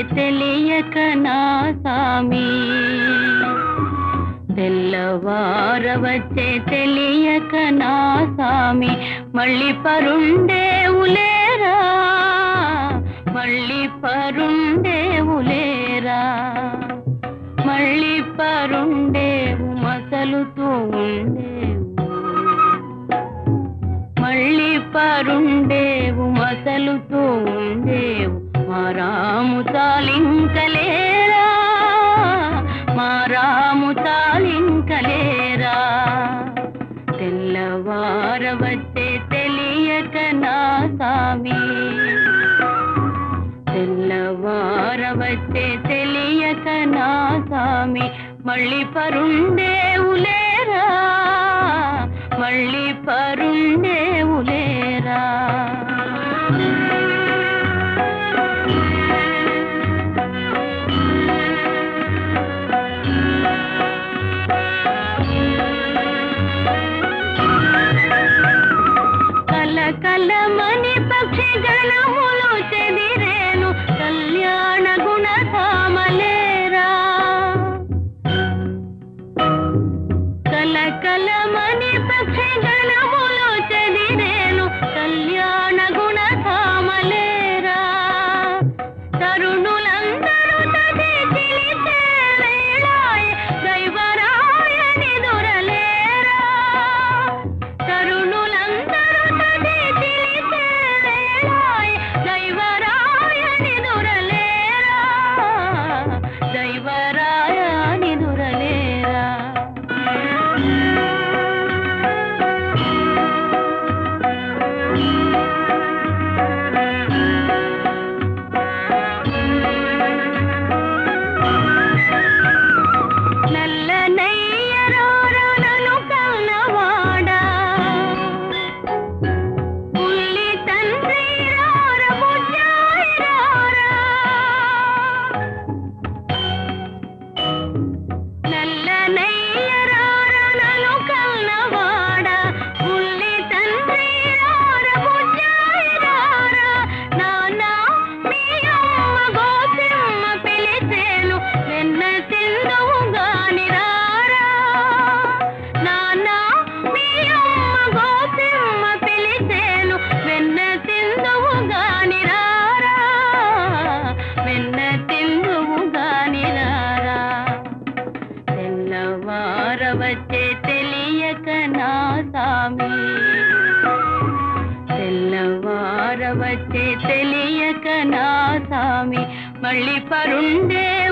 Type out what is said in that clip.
తెలియక నా సామి తెల్లవారవచ్చే తెలియక నా సామి మళ్ళీ పరుండేవులేరా మళ్ళీ పరుండేవులేరా మళ్ళీ పరుండేవు మసలుతూ ఉండేవు మళ్ళీ పరుండేవు మసలుతూ ఉండేవు మా రాము తాలింకలేరా మా రాము తాలింకలేరా తెల్లవారవచ్చే తెలియక నా సామి తెల్లవారవచ్చే తెలియక నా సామి మళ్ళీ పరుండేవులేరా మళ్ళీ పరుండేవులేరా కల కలమని పక్షి గణములు చెదిరేను కళ్యాణ గుణధామలేరా కల కలమని పక్షి గణములు చెదిరేను కళ్యాణ గుణధామలేరా తరుణులందరూ తది తెలిసే వేళాయె దైవరాయని దొరలేరా తరుణులందరూ తది తెలిసే వేళాయె దైవరాయని దొరలేరా దైవరాయని దొరలేరా నల్లనయ్యరోరనను కన్నవాడా పుల్లి తండ్రి రార బుజ్జాయి రారా నల్లనయ్యరోరనను కన్నవాడా పుల్లి తండ్రి రార బుజ్జాయి రారా నానా మీ అమ్మ గోపిమ్మ పిలిచేను వెన్న తిందువు గాని రారా నానా మీ అమ్మ గోపిమ్మ పిలిచేను వెన్న తిందువు గాని రారా వెన్న తిందువు గాని రారా తెల్లవారవచ్చే తెలియక నా సామి తెల్లవారవచ్చే తెలియక నా సామి మళ్ళీ పరుండే